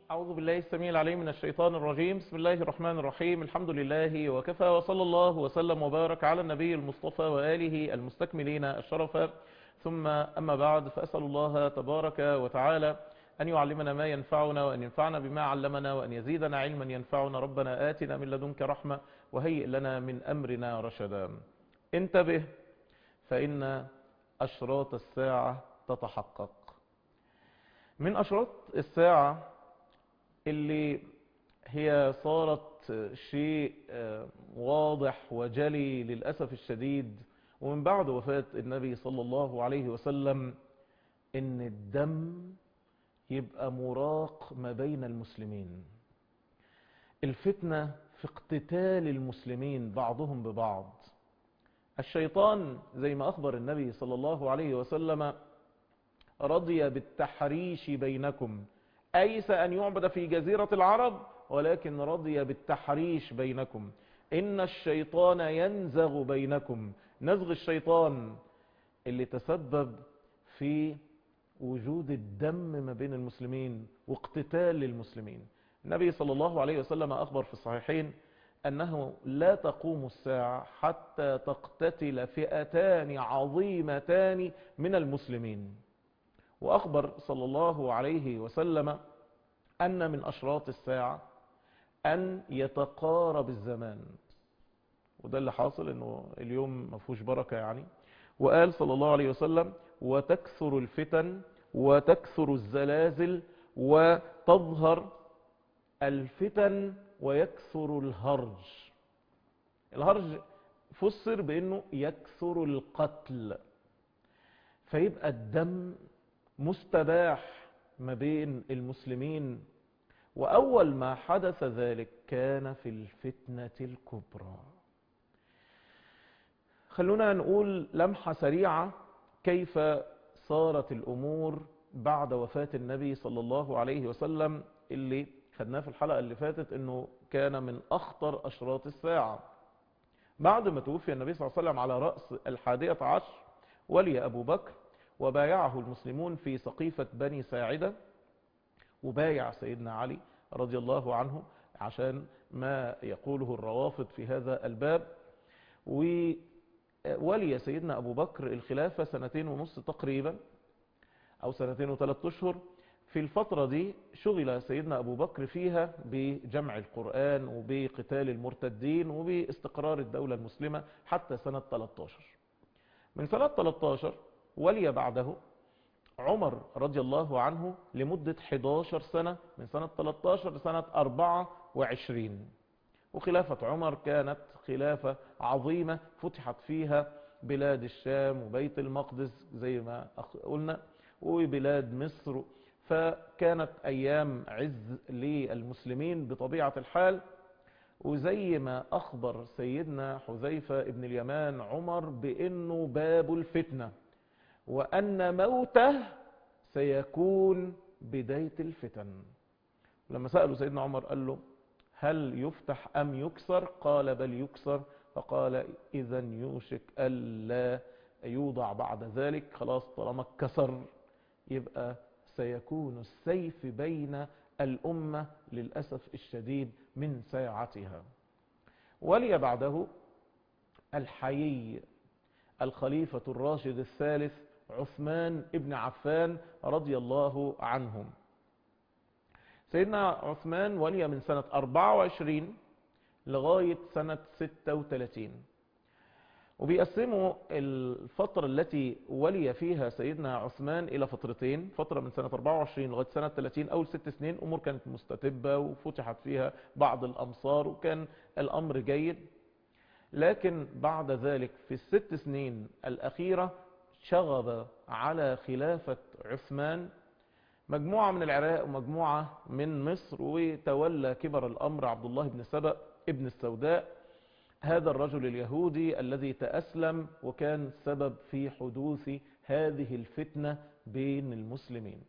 أعوذ بالله السميع العليم من الشيطان الرجيم بسم الله الرحمن الرحيم الحمد لله وكفى وصلى الله وسلم وبارك على النبي المصطفى وآله المستكملين الشرف ثم أما بعد فأسأل الله تبارك وتعالى أن يعلمنا ما ينفعنا وأن ينفعنا بما علمنا وأن يزيدنا علما ينفعنا ربنا آتنا من لدنك رحمة وهيئ لنا من أمرنا رشدا انتبه فإن أشراط الساعة تتحقق من أشراط الساعة اللي هي صارت شيء واضح وجلي للأسف الشديد ومن بعد وفاة النبي صلى الله عليه وسلم ان الدم يبقى مراق ما بين المسلمين الفتنة في اقتتال المسلمين بعضهم ببعض الشيطان زي ما أخبر النبي صلى الله عليه وسلم رضي بالتحريش بينكم أيس أن يعبد في جزيرة العرب ولكن رضي بالتحريش بينكم إن الشيطان ينزغ بينكم نزغ الشيطان اللي تسبب في وجود الدم ما بين المسلمين واقتتال للمسلمين النبي صلى الله عليه وسلم أخبر في الصحيحين أنه لا تقوم الساعة حتى تقتتل فئتان عظيمتان من المسلمين وأخبر صلى الله عليه وسلم أن من أشراط الساعة أن يتقارب الزمان وده اللي حاصل أنه اليوم ما فيهوش بركة يعني وقال صلى الله عليه وسلم وتكثر الفتن وتكثر الزلازل وتظهر الفتن ويكثر الهرج الهرج فسر بأنه يكثر القتل فيبقى الدم مستباح ما بين المسلمين وأول ما حدث ذلك كان في الفتنة الكبرى خلونا نقول لمحة سريعة كيف صارت الأمور بعد وفاة النبي صلى الله عليه وسلم اللي خدناه في الحلقة اللي فاتت انه كان من اخطر اشراط الساعة بعد ما توفي النبي صلى الله عليه وسلم على رأس الحادية عشر ولي ابو بكر وبايعه المسلمون في سقيفة بني ساعدة وبايع سيدنا علي رضي الله عنه عشان ما يقوله الروافض في هذا الباب وولي سيدنا أبو بكر الخلافة سنتين ونص تقريبا أو سنتين وثلاث أشهر في الفترة دي شغل سيدنا أبو بكر فيها بجمع القرآن وبقتال المرتدين وباستقرار الدولة المسلمة حتى سنة 13 من سنة 13 ولي بعده عمر رضي الله عنه لمدة 11 سنة من سنة 13 لسنة 24 وخلافة عمر كانت خلافة عظيمة فتحت فيها بلاد الشام وبيت المقدس زي ما قلنا وبلاد مصر فكانت أيام عز للمسلمين بطبيعة الحال وزي ما أخبر سيدنا حذيفة ابن اليمان عمر بأنه باب الفتنة وأن موته سيكون بداية الفتن لما سألوا سيدنا عمر قال له هل يفتح أم يكسر قال بل يكسر فقال إذا يوشك ألا يوضع بعد ذلك خلاص طالما اتكسر يبقى سيكون السيف بين الأمة للأسف الشديد من ساعتها ولي بعده الحيي الخليفة الراشد الثالث عثمان ابن عفان رضي الله عنهم سيدنا عثمان ولي من سنة 24 لغاية سنة 36 وبيقسموا الفترة التي ولي فيها سيدنا عثمان إلى فترتين فترة من سنة 24 لغاية سنة 30 أول ست سنين أمور كانت مستتبة وفتحت فيها بعض الأمصار وكان الأمر جيد لكن بعد ذلك في الست سنين الأخيرة شغب على خلافة عثمان مجموعة من العراق ومجموعة من مصر وتولى كبر الأمر عبد الله بن سبأ ابن السوداء هذا الرجل اليهودي الذي تأسلم وكان سبب في حدوث هذه الفتنة بين المسلمين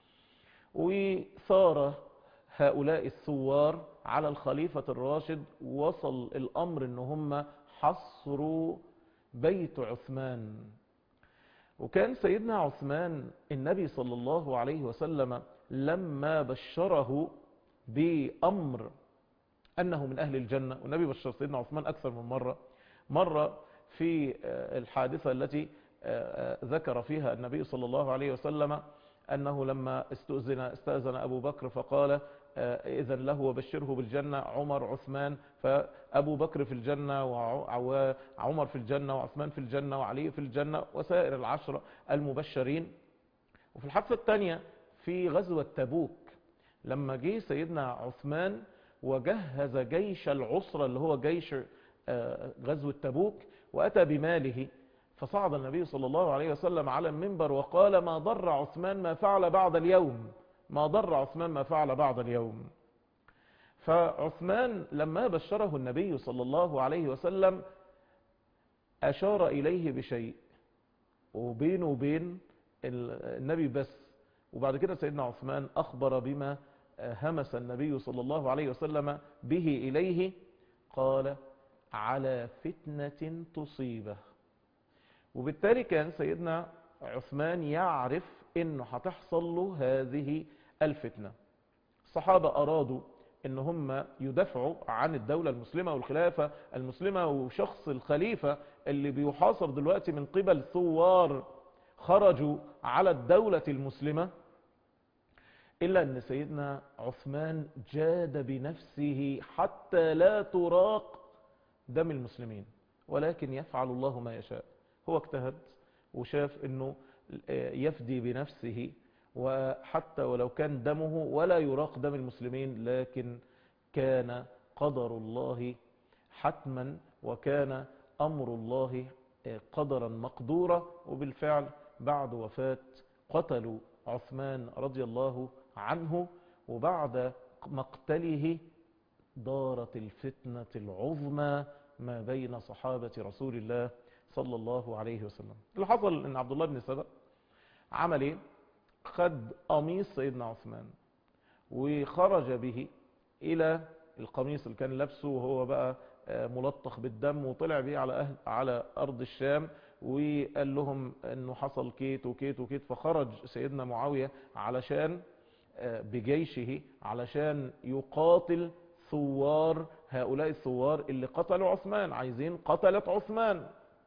وثار هؤلاء الثوار على الخليفة الراشد وصل الأمر ان هم حصروا بيت عثمان وكان سيدنا عثمان النبي صلى الله عليه وسلم لما بشره بأمر أنه من أهل الجنة والنبي بشر سيدنا عثمان أكثر من مرة مرة في الحادثة التي ذكر فيها النبي صلى الله عليه وسلم أنه لما استأذن, استأذن أبو بكر فقال إذن له وبشره بالجنة عمر عثمان فأبو بكر في الجنة وعمر في الجنة وعثمان في الجنة وعلي في الجنة وسائر العشرة المبشرين وفي الحادثة الثانية في غزوة تبوك لما جه سيدنا عثمان وجهز جيش العسرة اللي هو جيش غزوة تبوك وأتى بماله فصعد النبي صلى الله عليه وسلم على المنبر وقال ما ضر عثمان ما فعل بعد اليوم ما ضر عثمان ما فعل بعد اليوم فعثمان لما بشره النبي صلى الله عليه وسلم أشار إليه بشيء وبينه وبين النبي بس وبعد كده سيدنا عثمان أخبر بما همس النبي صلى الله عليه وسلم به إليه قال على فتنة تصيبه وبالتالي كان سيدنا عثمان يعرف انه هتحصل له هذه الفتنة الصحابة ارادوا ان هم يدافعوا عن الدولة المسلمة والخلافة المسلمة وشخص الخليفة اللي بيحاصر دلوقتي من قبل ثوار خرجوا على الدولة المسلمة إلا أن سيدنا عثمان جاد بنفسه حتى لا تراق دم المسلمين ولكن يفعل الله ما يشاء هو اجتهد وشاف أنه يفدي بنفسه وحتى ولو كان دمه ولا يراق دم المسلمين لكن كان قدر الله حتما وكان أمر الله قدرا مقدورا وبالفعل بعد وفاة قتلوا عثمان رضي الله عنه وبعد مقتله دارت الفتنة العظمى ما بين صحابة رسول الله صلى الله عليه وسلم اللي حصل ان عبد الله بن سبأ عمل ايه خد قميص سيدنا عثمان وخرج به الى القميص اللي كان لابسه وهو بقى ملطخ بالدم وطلع بيه على أهل على ارض الشام وقال لهم انه حصل كيت وكيت وكيت فخرج سيدنا معاوية علشان بجيشه علشان يقاتل ثوار هؤلاء الثوار اللي قتلوا عثمان عايزين قتلة عثمان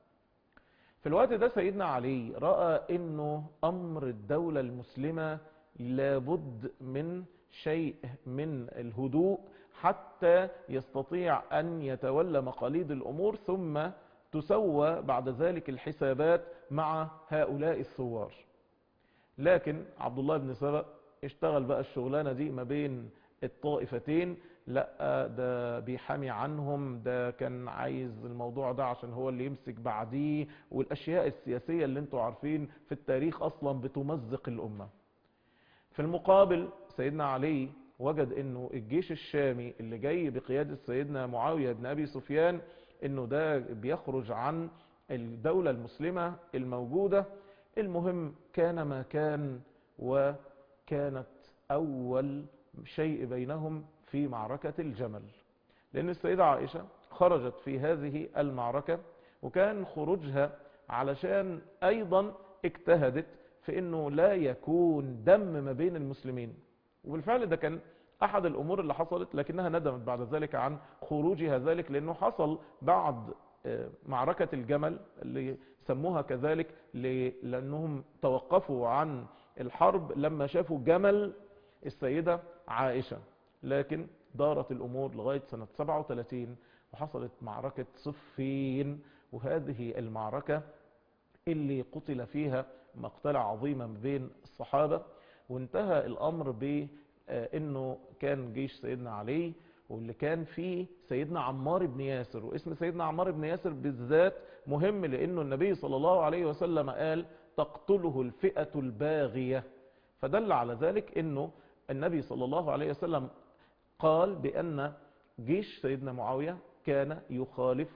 في الوقت ده سيدنا علي رأى انه امر الدولة المسلمة لابد من شيء من الهدوء حتى يستطيع ان يتولى مقاليد الامور ثم تسوى بعد ذلك الحسابات مع هؤلاء الثوار لكن عبد الله بن سبأ اشتغل بقى الشغلانة دي ما بين الطائفتين لا ده بيحامي عنهم ده كان عايز الموضوع ده عشان هو اللي يمسك بعديه والاشياء السياسية اللي انتوا عارفين في التاريخ اصلا بتمزق الامة في المقابل سيدنا علي وجد انه الجيش الشامي اللي جاي بقيادة سيدنا معاوية بن ابي سفيان انه ده بيخرج عن الدولة المسلمة الموجودة المهم كان ما كان وكانت اول شيء بينهم في معركة الجمل لان السيدة عائشة خرجت في هذه المعركة وكان خروجها علشان ايضا اجتهدت في انه لا يكون دم ما بين المسلمين وبالفعل ده كان احد الامور اللي حصلت لكنها ندمت بعد ذلك عن خروجها ذلك لانه حصل بعد معركة الجمل اللي سموها كذلك لانهم توقفوا عن الحرب لما شافوا جمل السيدة عائشة لكن دارت الامور لغاية سنة 37 وحصلت معركة صفين وهذه المعركة اللي قتل فيها مقتلة عظيمة بين الصحابة وانتهى الامر بانه كان جيش سيدنا علي واللي كان فيه سيدنا عمار بن ياسر واسم سيدنا عمار بن ياسر بالذات مهم لانه النبي صلى الله عليه وسلم قال تقتله الفئة الباغية فدل على ذلك انه النبي صلى الله عليه وسلم قال بان جيش سيدنا معاوية كان يخالف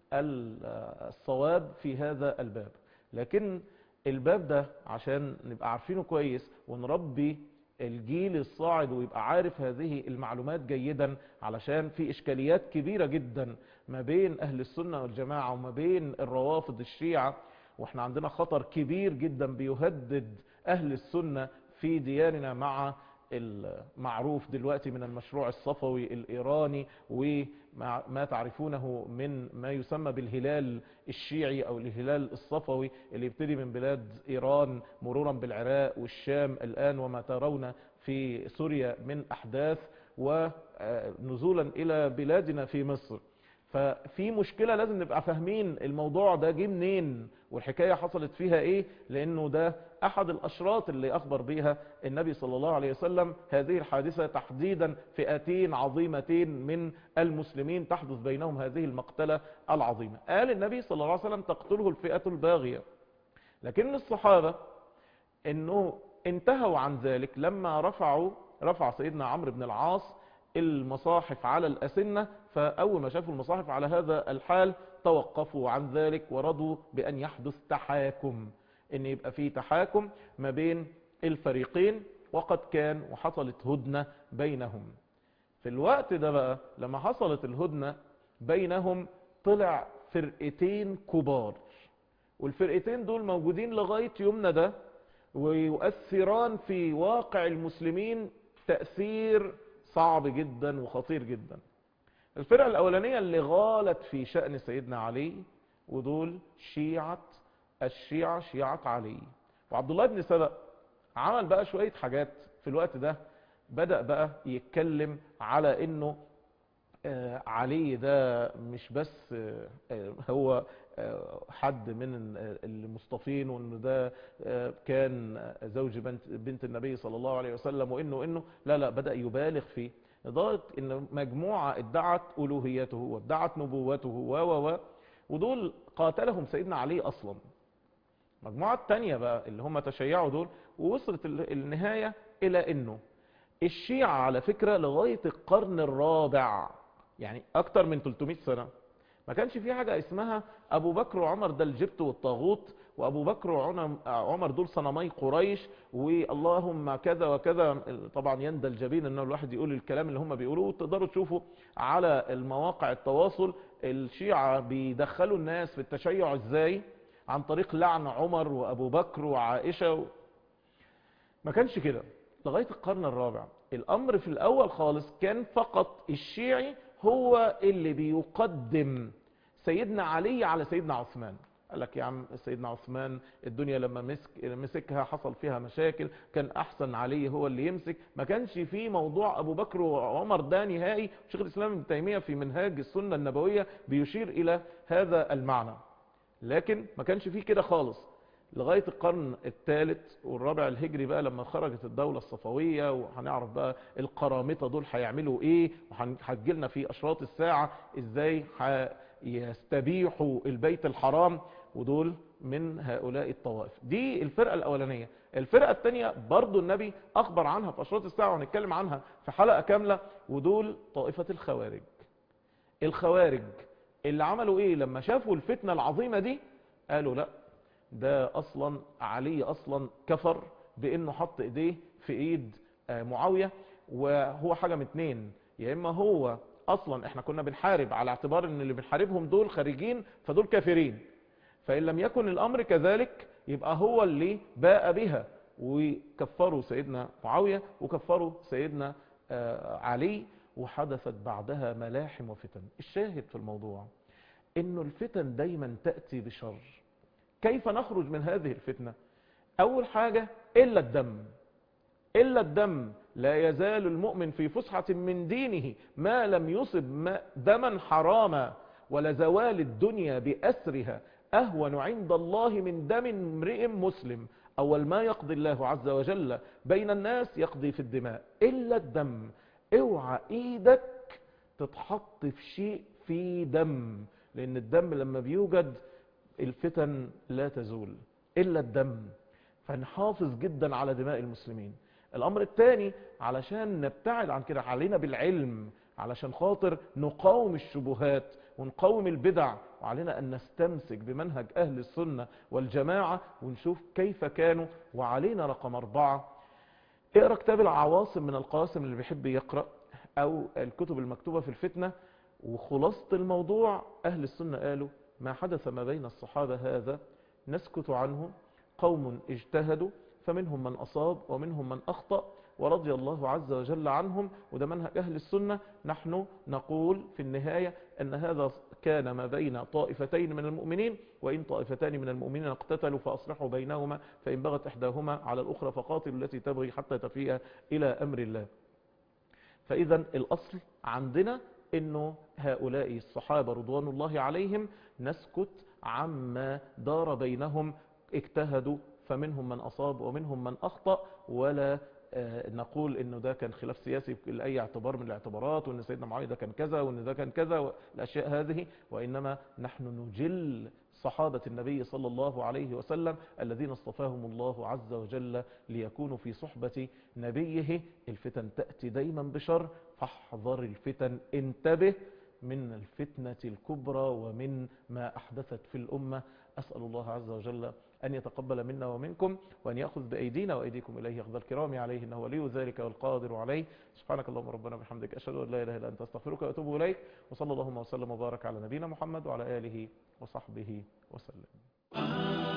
الصواب في هذا الباب لكن الباب ده عشان نبقى عارفينه كويس ونربي الجيل الصاعد ويبقى عارف هذه المعلومات جيدا علشان في اشكاليات كبيرة جدا ما بين اهل السنة والجماعة وما بين الروافض الشيعة واحنا عندنا خطر كبير جدا بيهدد اهل السنة في دياننا مع المعروف دلوقتي من المشروع الصفوي الإيراني وما تعرفونه من ما يسمى بالهلال الشيعي أو الهلال الصفوي اللي يبتدي من بلاد إيران مرورا بالعراق والشام الآن وما ترون في سوريا من أحداث ونزولا إلى بلادنا في مصر ففي مشكلة لازم نبقى فاهمين الموضوع ده جه منين والحكاية حصلت فيها ايه لانه ده احد الاشراط اللي اخبر بيها النبي صلى الله عليه وسلم هذه الحادثة تحديدا فئتين عظيمتين من المسلمين تحدث بينهم هذه المقتلة العظيمة قال النبي صلى الله عليه وسلم تقتله الفئة الباغية لكن الصحابة انه انتهوا عن ذلك لما رفعوا رفع سيدنا عمرو بن العاص المصاحف على الأسنة فأول ما شافوا المصاحف على هذا الحال توقفوا عن ذلك ورضوا بأن يحدث تحاكم ان يبقى في تحاكم ما بين الفريقين وقد كان وحصلت هدنة بينهم في الوقت ده بقى لما حصلت الهدنة بينهم طلع فرقتين كبار والفرقتين دول موجودين لغاية يومنا ده ويؤثران في واقع المسلمين تأثير صعب جدا وخطير جدا الفرقة الأولانية اللي غالت في شأن سيدنا علي ودول شيعة الشيعة شيعة علي وعبد الله بن سبأ عمل بقى شوية حاجات في الوقت ده بدأ بقى يتكلم على انه آه علي ده مش بس آه هو آه حد من المصطفين وانه ده كان زوج بنت, بنت النبي صلى الله عليه وسلم وانه انه لا لا بدأ يبالغ فيه لدرجه ان مجموعة ادعت الوهيته وادعت نبوته و و و ودول قاتلهم سيدنا علي اصلا المجموعة التانية بقى اللي هم تشيعوا دول ووصلت النهاية الى انه الشيعة على فكرة لغاية القرن الرابع يعني اكتر من 300 سنة ما كانش في حاجة اسمها ابو بكر وعمر ده الجبت والطاغوت وابو بكر وعمر دول صنمي قريش واللهم كذا وكذا طبعا يندى الجبين ان الواحد يقول الكلام اللي هم بيقولوه تقدروا تشوفوا على المواقع التواصل الشيعة بيدخلوا الناس في التشيع ازاي عن طريق لعن عمر وابو بكر وعائشة و... ما كانش كده لغاية القرن الرابع الامر في الاول خالص كان فقط الشيعي هو اللي بيقدم سيدنا علي على سيدنا عثمان قال لك يا عم سيدنا عثمان الدنيا لما مسك مسكها حصل فيها مشاكل كان احسن علي هو اللي يمسك ما كانش في موضوع ابو بكر وعمر ده نهائي شيخ الاسلام ابن تيميه في منهاج السنه النبويه بيشير الى هذا المعنى لكن ما كانش فيه كده خالص لغاية القرن الثالث والرابع الهجري بقى لما خرجت الدولة الصفوية وهنعرف بقى القرامطة دول هيعملوا ايه وهتجيلنا في اشراط الساعة ازاي يستبيحوا البيت الحرام ودول من هؤلاء الطوائف دي الفرقة الاولانية الفرقة الثانية برضو النبي اخبر عنها في اشراط الساعة وهنتكلم عنها في حلقة كاملة ودول طائفة الخوارج الخوارج اللي عملوا ايه لما شافوا الفتنة العظيمة دي قالوا لا ده اصلا علي اصلا كفر بانه حط ايديه في ايد معاوية وهو حاجة من اتنين يا اما هو اصلا احنا كنا بنحارب على اعتبار ان اللي بنحاربهم دول خارجين فدول كافرين فان لم يكن الامر كذلك يبقى هو اللي باء بها وكفروا سيدنا معاوية وكفروا سيدنا علي وحدثت بعدها ملاحم وفتن الشاهد في الموضوع انه الفتن دايما تأتي بشر كيف نخرج من هذه الفتنة اول حاجة الا الدم الا الدم لا يزال المؤمن في فسحة من دينه ما لم يصب دما حراما ولزوال الدنيا بأسرها أهون عند الله من دم امرئ مسلم أول ما يقضي الله عز وجل بين الناس يقضي في الدماء إلا الدم اوعى ايدك تتحط في شيء في دم لأن الدم لما بيوجد الفتن لا تزول إلا الدم فنحافظ جدا على دماء المسلمين الأمر الثاني علشان نبتعد عن كده علينا بالعلم علشان خاطر نقاوم الشبهات ونقاوم البدع وعلينا أن نستمسك بمنهج أهل السنة والجماعة ونشوف كيف كانوا وعلينا رقم أربعة اقرأ كتاب العواصم من القاسم اللي بيحب يقرأ أو الكتب المكتوبة في الفتنة وخلاصة الموضوع أهل السنة قالوا ما حدث ما بين الصحابة هذا نسكت عنه قوم اجتهدوا فمنهم من أصاب ومنهم من أخطأ ورضي الله عز وجل عنهم وده منهج أهل السنة نحن نقول في النهاية أن هذا كان ما بين طائفتين من المؤمنين وإن طائفتان من المؤمنين اقتتلوا فأصلحوا بينهما فإن بغت إحداهما على الأخرى فقاتلوا التي تبغي حتى تفيء إلى أمر الله فإذا الأصل عندنا أنه هؤلاء الصحابة رضوان الله عليهم نسكت عما دار بينهم اجتهدوا فمنهم من أصاب ومنهم من أخطأ ولا نقول انه ده كان خلاف سياسي لأي اعتبار من الاعتبارات وان سيدنا معاوية ده كان كذا وان ده كان كذا الاشياء هذه وانما نحن نجل صحابة النبي صلى الله عليه وسلم الذين اصطفاهم الله عز وجل ليكونوا في صحبة نبيه الفتن تأتي دايما بشر فاحذر الفتن انتبه من الفتنة الكبرى ومن ما أحدثت في الأمة أسأل الله عز وجل أن يتقبل منا ومنكم وأن يأخذ بأيدينا وأيديكم إليه أخذ الكرام عليه إنه ولي ذلك والقادر عليه سبحانك اللهم ربنا بحمدك أشهد أن لا إله إلا أنت أستغفرك وأتوب إليك وصلى اللهم وسلم وبارك على نبينا محمد وعلى آله وصحبه وسلم